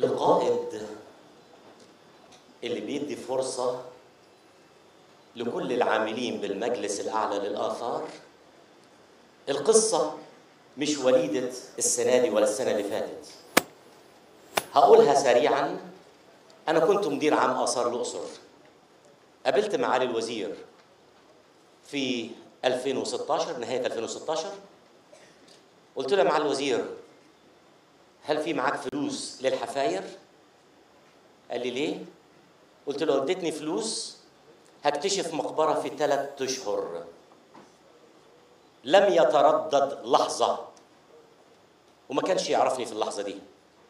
القائد اللي بيدي فرصة لكل العاملين بالمجلس الأعلى للآثار القصة مش وليدة السنة دي ولا السنة اللي فاتت هقولها سريعا أنا كنت مدير عام آثار الأقصر قابلت معالي الوزير في 2016 نهاية 2016 قلت له يا معالي الوزير هل في معاك فلوس للحفاير؟ قال لي ليه؟ قلت له اديتني فلوس هكتشف مقبرة في ثلاث أشهر لم يتردد لحظة وما كانش يعرفني في اللحظة دي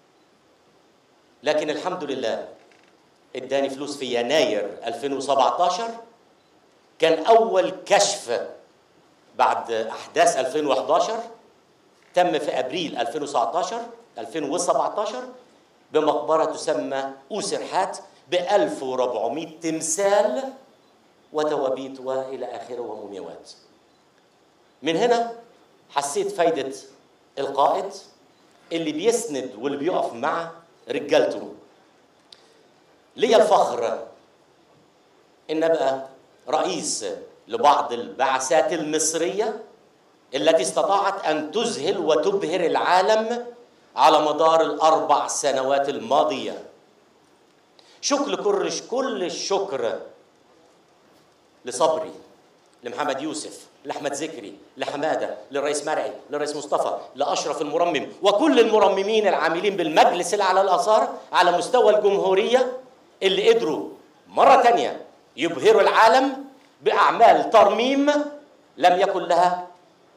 لكن الحمد لله اداني فلوس في يناير 2017 كان أول كشف بعد أحداث 2011 تم في أبريل 2019 2017 بمقبرة تسمى أوسرحات ب 1400 تمثال وتوابيت والى اخره ومومياوات. من هنا حسيت فايده القائد اللي بيسند واللي بيقف مع رجالته. ليا الفخر ان ابقى رئيس لبعض البعثات المصريه التي استطاعت ان تذهل وتبهر العالم على مدار الاربع سنوات الماضيه. شكر كل كل الشكر لصبري لمحمد يوسف لاحمد ذكري لحماده للرئيس مرعي للرئيس مصطفى لاشرف المرمم وكل المرممين العاملين بالمجلس الاعلى للاثار على مستوى الجمهوريه اللي قدروا مره تانية يبهروا العالم باعمال ترميم لم يكن لها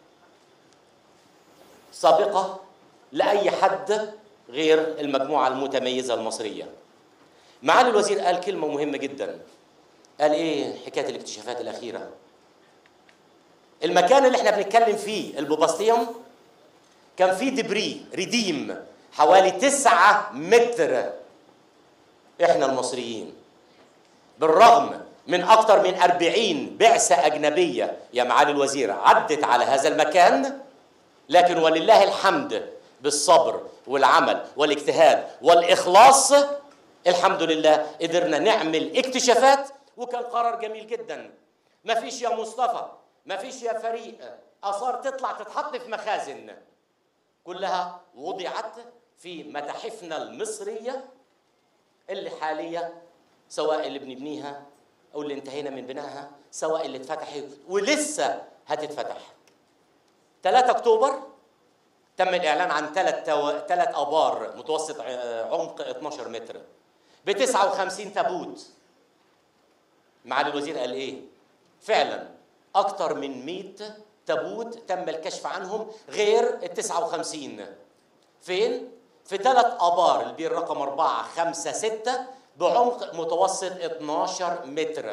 سابقه لاي حد غير المجموعه المتميزه المصريه معالي الوزير قال كلمه مهمه جدا قال ايه حكايه الاكتشافات الاخيره المكان اللي احنا بنتكلم فيه البوباستيوم كان فيه دبري ريديم حوالي تسعة متر احنا المصريين بالرغم من اكثر من أربعين بعثة أجنبية يا معالي الوزير عدت على هذا المكان لكن ولله الحمد بالصبر والعمل والاجتهاد والإخلاص الحمد لله قدرنا نعمل اكتشافات وكان قرار جميل جدا ما فيش يا مصطفى ما فيش يا فريق اثار تطلع تتحط في مخازن كلها وضعت في متاحفنا المصريه اللي حاليا سواء اللي بنبنيها او اللي انتهينا من بنائها سواء اللي اتفتحت ولسه هتتفتح 3 اكتوبر تم الاعلان عن ثلاث تو... ثلاث ابار متوسط عمق 12 متر ب 59 تابوت معالي الوزير قال ايه؟ فعلا اكثر من 100 تابوت تم الكشف عنهم غير ال 59 فين؟ في ثلاث ابار البير رقم 4 5 6 بعمق متوسط 12 متر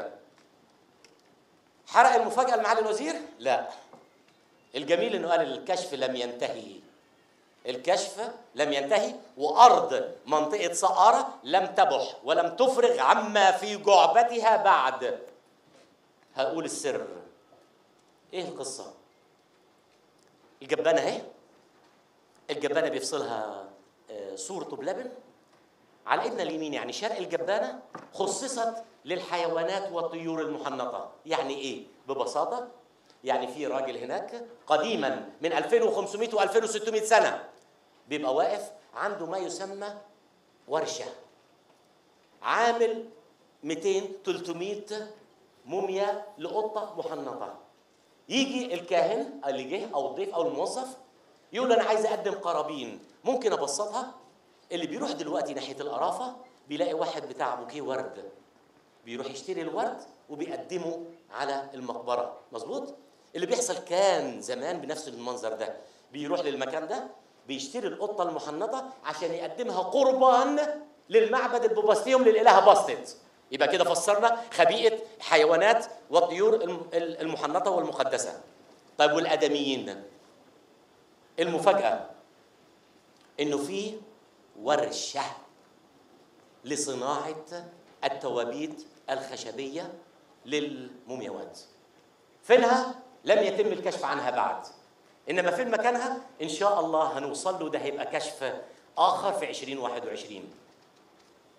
حرق المفاجأة لمعالي الوزير؟ لا الجميل انه قال الكشف لم ينتهي الكشف لم ينتهي وارض منطقه سقاره لم تبح ولم تفرغ عما في جعبتها بعد هقول السر ايه القصه الجبانه اهي الجبانه بيفصلها صورته بلبن على ايدنا اليمين يعني شرق الجبانه خصصت للحيوانات والطيور المحنطه يعني ايه ببساطه يعني في راجل هناك قديما من 2500 و2600 سنه بيبقى واقف عنده ما يسمى ورشه عامل 200 300 موميا لقطه محنطه يجي الكاهن اللي جه او الضيف او الموظف يقول انا عايز اقدم قرابين ممكن ابسطها اللي بيروح دلوقتي ناحيه القرافه بيلاقي واحد بتاع بوكيه ورد بيروح يشتري الورد وبيقدمه على المقبره مظبوط اللي بيحصل كان زمان بنفس المنظر ده بيروح للمكان ده بيشتري القطه المحنطه عشان يقدمها قربان للمعبد البوباستيوم للالهه باستت يبقى كده فسرنا خبيئه حيوانات والطيور المحنطه والمقدسه طيب والادميين المفاجاه انه في ورشه لصناعه التوابيت الخشبيه للمومياوات فينها لم يتم الكشف عنها بعد انما فين مكانها ان شاء الله هنوصل له ده هيبقى كشف اخر في 2021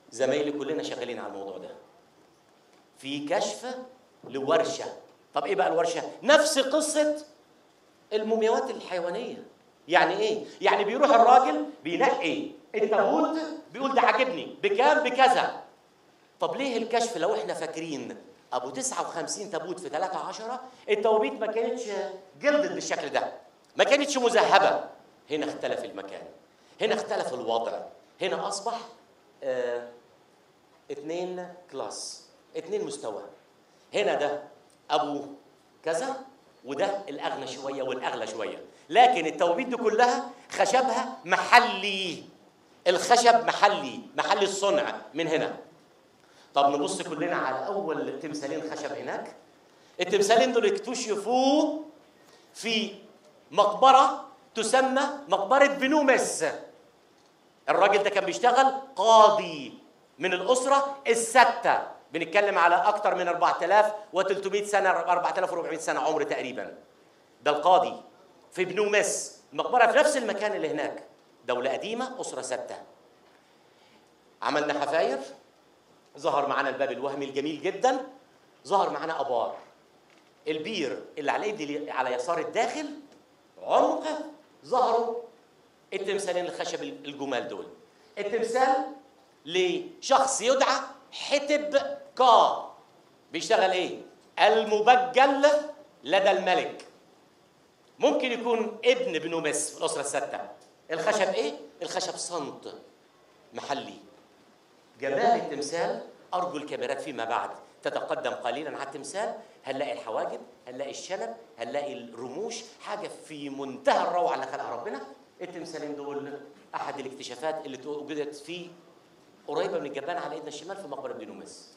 زمايلي كلنا شغالين على الموضوع ده في كشف لورشه طب ايه بقى الورشه نفس قصه المومياوات الحيوانيه يعني ايه يعني بيروح الراجل بينقي التابوت بيقول ده عاجبني بكام بكذا طب ليه الكشف لو احنا فاكرين ابو 59 تابوت في 3 10 التوابيت ما كانتش جلدت بالشكل ده ما كانتش مذهبه هنا اختلف المكان هنا اختلف الوضع هنا اصبح اه اتنين كلاس اتنين مستوى هنا ده ابو كذا وده الاغنى شويه والاغلى شويه لكن التوابيت دي كلها خشبها محلي الخشب محلي محلي الصنع من هنا طب نبص كلنا على اول تمثالين خشب هناك التمثالين دول اكتشفوا في مقبره تسمى مقبره بنومس الراجل ده كان بيشتغل قاضي من الاسره السته بنتكلم على اكتر من 4300 سنه 4400 سنه عمر تقريبا ده القاضي في بنومس المقبره في نفس المكان اللي هناك دوله قديمه اسره سته عملنا حفاير ظهر معانا الباب الوهمي الجميل جدا ظهر معانا ابار البير اللي على ايدي على يسار الداخل عمق ظهروا التمثالين الخشب الجمال دول التمثال لشخص يدعى حتب كا بيشتغل ايه المبجل لدى الملك ممكن يكون ابن بنومس في الاسره السته الخشب ايه الخشب صمت محلي جمال التمثال ارجو الكاميرات فيما بعد تتقدم قليلا على التمثال هنلاقي الحواجب هنلاقي الشنب هنلاقي الرموش حاجه في منتهى الروعه اللي خلقها ربنا التمثالين دول احد الاكتشافات اللي وجدت في قريبه من الجبان على ايدنا الشمال في مقبره بنومس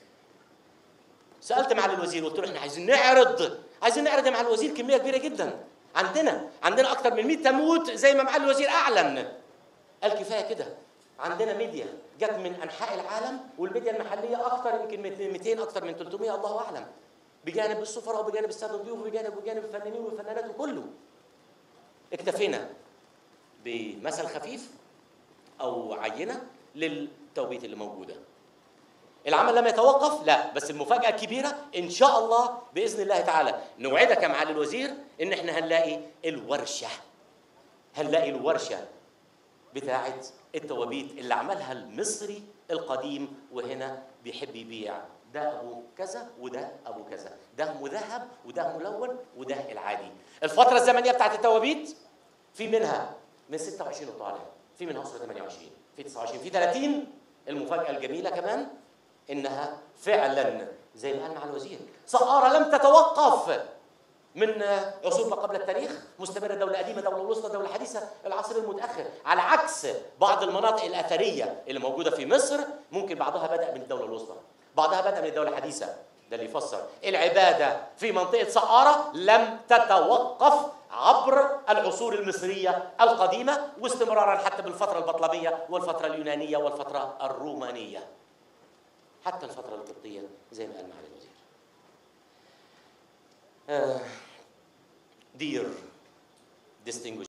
سالت معالي الوزير قلت له احنا عايزين نعرض عايزين نعرض يا معالي الوزير كميه كبيره جدا عندنا عندنا اكتر من 100 تموت زي ما معالي الوزير اعلن قال كفايه كده عندنا ميديا جت من انحاء العالم والميديا المحليه اكثر يمكن من 200 اكثر من 300 الله اعلم بجانب السفراء وبجانب الساده الضيوف وبجانب وبجانب الفنانين والفنانات وكله اكتفينا بمثل خفيف او عينه للتوبيت اللي موجوده العمل لم يتوقف لا بس المفاجاه الكبيره ان شاء الله باذن الله تعالى نوعدك يا معالي الوزير ان احنا هنلاقي الورشه هنلاقي الورشه بتاعه التوابيت اللي عملها المصري القديم وهنا بيحب يبيع ده ابو كذا وده ابو كذا ده مذهب وده ملون وده العادي الفتره الزمنيه بتاعت التوابيت في منها من 26 وطالع في منها اسره 28 في 29 في 30 المفاجاه الجميله كمان انها فعلا زي ما قال مع الوزير سقاره لم تتوقف من عصور ما قبل التاريخ مستمره دوله قديمه دوله وسطى دوله حديثه العصر المتاخر على عكس بعض المناطق الاثريه اللي موجوده في مصر ممكن بعضها بدا من الدوله الوسطى بعضها بدا من الدوله الحديثه ده اللي يفسر العباده في منطقه سقاره لم تتوقف عبر العصور المصريه القديمه واستمرارا حتى بالفتره البطلميه والفتره اليونانيه والفتره الرومانيه حتى الفتره القبطيه زي ما قال معالي الوزير Uh, dear distinguished